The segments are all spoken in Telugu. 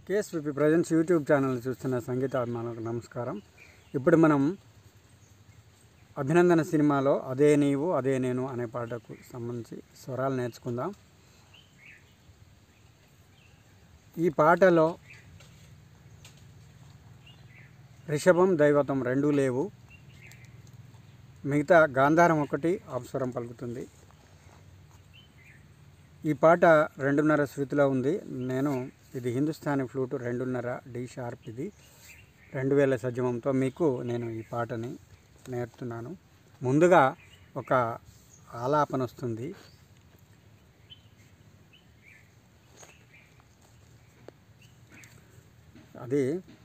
కేఎస్విపి ప్రజెంట్స్ యూట్యూబ్ ఛానల్ చూస్తున్న సంగీత అభిమానులకు నమస్కారం ఇప్పుడు మనం అభినందన సినిమాలో అదే నీవు అదే నేను అనే పాటకు సంబంధించి స్వరాలు నేర్చుకుందాం ఈ పాటలో రిషభం దైవతం రెండూ లేవు మిగతా గాంధారం ఒకటి అప్స్వరం పలుకుతుంది ఈ పాట రెండున్నర శృతిలో ఉంది నేను ఇది హిందుస్థానీ ఫ్లూట్ రెండున్నర డి షార్ప్ ఇది రెండు వేల సజ్జమంతో మీకు నేను ఈ పాటని నేర్పుతున్నాను ముందుగా ఒక ఆలాపన వస్తుంది అది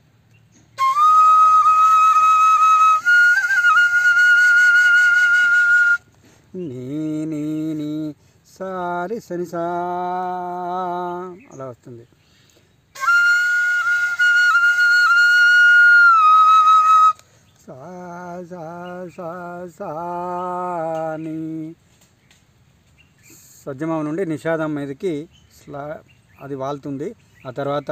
నీ నీ నీ సారి సని సా అలా వస్తుంది సా సా సా సా నీ సజ్జమం నుండి నిషాదం మీదకి స్లా అది వాళ్తుంది ఆ తర్వాత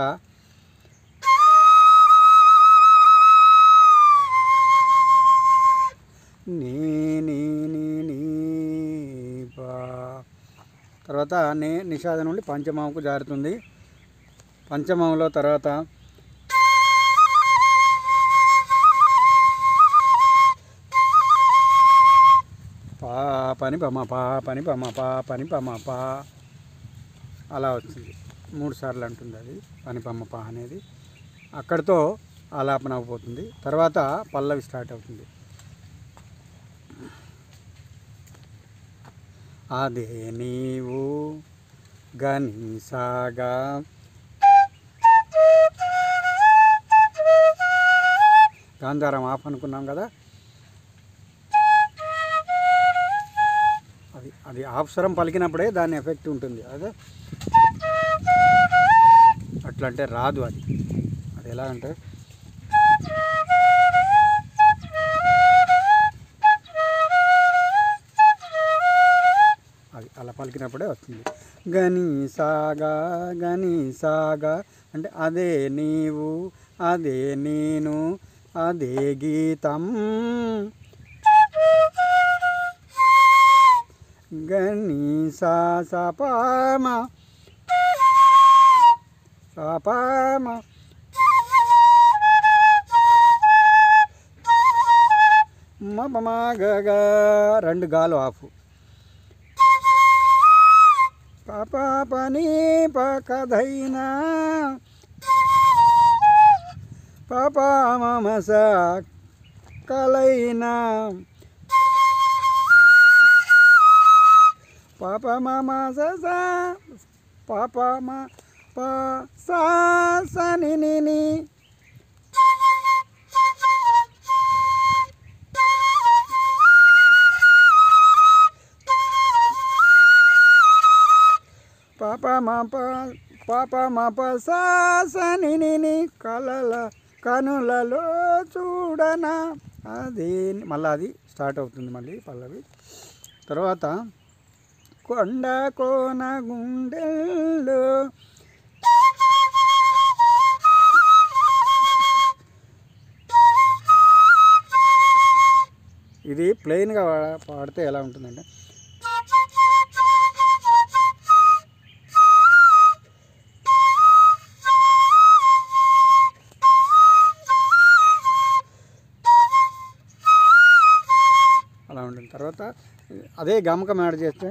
నీ నీ నీ నీ పా తర్వాత నే నిషాద నుండి పంచమాకు జారుతుంది పంచమంలో తర్వాత పా పని పమ పా పని పమ పా పని పమ పా అలా వచ్చింది మూడు సార్లు అంటుంది అది పని పమ్మ పా అనేది అక్కడితో ఆలాపన అయిపోతుంది తర్వాత పల్లవి స్టార్ట్ అవుతుంది అదే నీవు గనిసాగా గాంధారం ఆఫ్ అనుకున్నాం కదా అది అది ఆఫ్ స్వరం పలికినప్పుడే దాని ఎఫెక్ట్ ఉంటుంది అదే అట్లా అంటే రాదు అది అది ఎలా అంటే అది అలా పలికినప్పుడే వస్తుంది గని సాగా గని సాగా అంటే అదే నీవు అదే నేను అదే గీతం గని సా సా పామ సా పామ మా గ రెండు గాలు ఆఫ్ పాప పని పకదైనా పాప మమస కలైనా పాప మమ స పాప మ ప సా సని ని ని పాప మా ప పాప మా ప సా సని ని ని కలల కనులలో చూడనా అది మళ్ళీ అది స్టార్ట్ అవుతుంది మళ్ళీ పల్లవి తర్వాత కొండ కోన గుండెల్లో ఇది ప్లెయిన్గా పాడితే ఎలా ఉంటుందంటే అలా ఉంటుంది తర్వాత అదే గమకం యాడ్ చేస్తే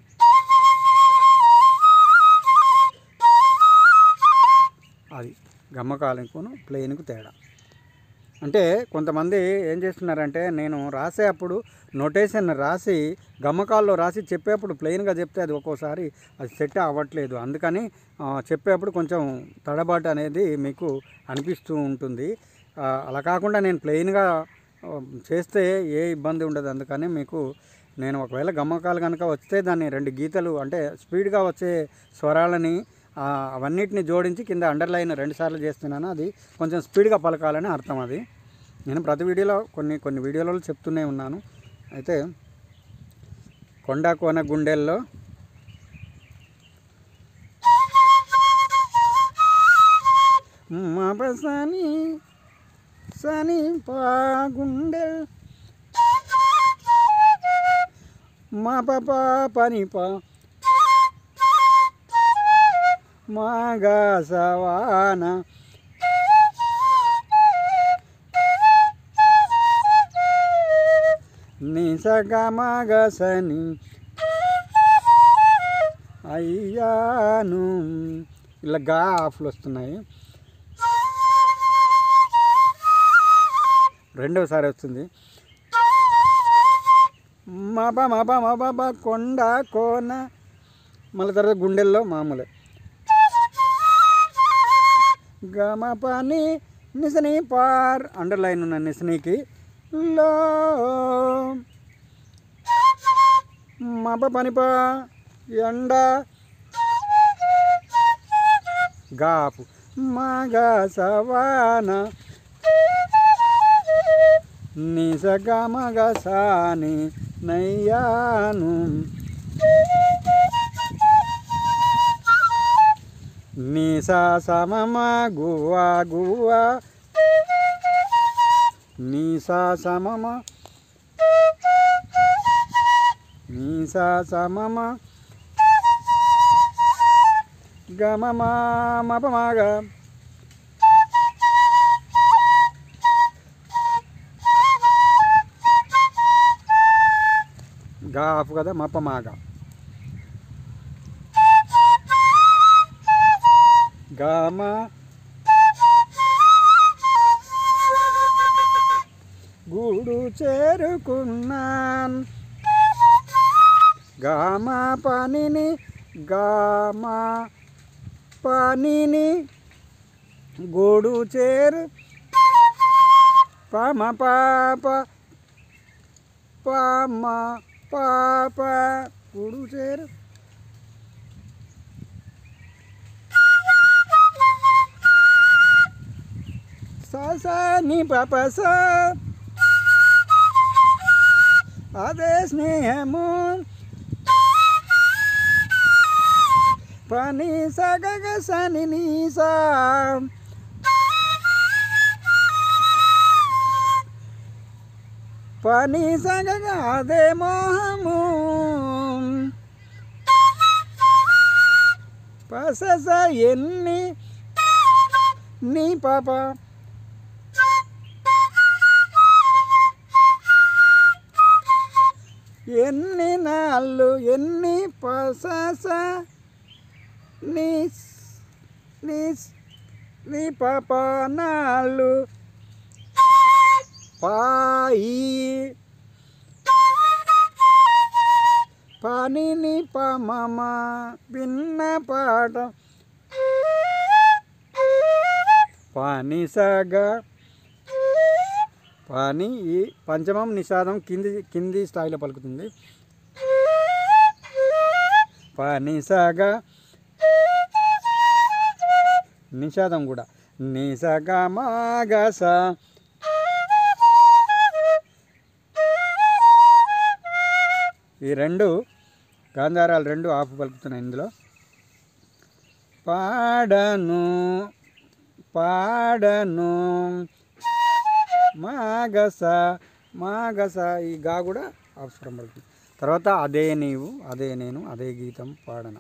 అది గమ్మకాలకు ప్లెయిన్కు తేడా అంటే కొంతమంది ఏం చేస్తున్నారంటే నేను రాసే అప్పుడు నోటేషన్ రాసి గమ్మకాల్లో రాసి చెప్పేప్పుడు ప్లెయిన్గా చెప్తే అది ఒక్కోసారి అది సెట్ అవ్వట్లేదు అందుకని ఆ, చెప్పేప్పుడు కొంచెం తడబాటు అనేది మీకు అనిపిస్తూ ఉంటుంది ఆ, అలా కాకుండా నేను ప్లెయిన్గా ఆ, చేస్తే ఏ ఇబ్బంది ఉండదు అందుకని మీకు నేను ఒకవేళ గమ్మకాలు కనుక వస్తే దాన్ని రెండు గీతలు అంటే స్పీడ్గా వచ్చే స్వరాలని ఆ, అవన్నిటిని జోడించి కింద అండర్లైన్ రెండు సార్లు చేస్తున్నాను అది కొంచెం స్పీడ్గా పలకాలని అర్థం అది నేను ప్రతి వీడియోలో కొన్ని కొన్ని వీడియోలలో చెప్తూనే ఉన్నాను అయితే కొండ కోన గుండెల్లో సని సని పా గుండె మా పాప పని పా మాగా సవాన నిసగమగసని అయ్యాను ఇలా గా ఆఫ్లు వస్తున్నాయి రెండవసారి వస్తుంది మబ మబ మబ కొండ కోన మళ్ళీ తర్వాత గుండెల్లో మామూలే గమ పని నిసని పార్ అండర్లైన్ ఉన్న నిసనికి లో మప పనిప ఎండ గాపు మగ సవాన నిసగ మగ సాని నయ్యాను నిసా సమమ గువా గువా నిసా సమమ నిసా సమమ గమమ మపమాగ గాపు కదా మపమాగా గామ గూడు చేరుకున్నాన్ గామ పనిని గామ పనిని గూడు చేరు పమ పాప పమ పాప గూడు చేరు స ని పాప స అదే స్నేహము పని సగగ సని నీసా పని సగగ అదే మోహము పసస ఎన్ని నీ పాప ఎన్ని నాళ్ళు ఎన్ని పసస నీ నీ నీ పాప నాళ్ళు పాయి పనిని పమమ భిన్న పాట పని సగ పని ఈ పంచమం నిషాదం కింది కింది స్థాయిలో పలుకుతుంది పని సగ నిషాదం కూడా నిసగ మాగస ఈ రెండు గాంధారాలు రెండు ఆఫ్ పలుకుతున్నాయి ఇందులో పాడను పాడను మాగస మాగస ఈ గా కూడా అవసరం పడుతుంది తర్వాత అదే నీవు అదే నేను అదే గీతం పాడన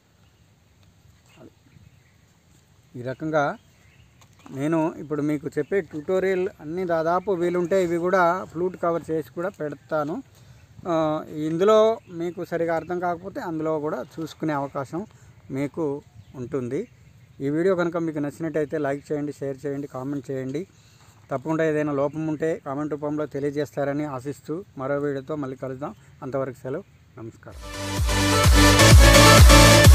ఈ రకంగా నేను ఇప్పుడు మీకు చెప్పే ట్యూటోరియల్ అన్నీ దాదాపు వీలుంటే ఇవి కూడా ఫ్లూట్ కవర్ చేసి కూడా పెడతాను ఆ, ఇందులో మీకు సరిగా అర్థం కాకపోతే అందులో కూడా చూసుకునే అవకాశం మీకు ఉంటుంది ఈ వీడియో కనుక మీకు నచ్చినట్టయితే లైక్ చేయండి షేర్ చేయండి కామెంట్ చేయండి తప్పకుండా ఏదైనా లోపం ఉంటే కామెంట్ రూపంలో తెలియజేస్తారని ఆశిస్తూ మరో వీడియోతో మళ్ళీ కలుద్దాం అంతవరకు సెలవు నమస్కారం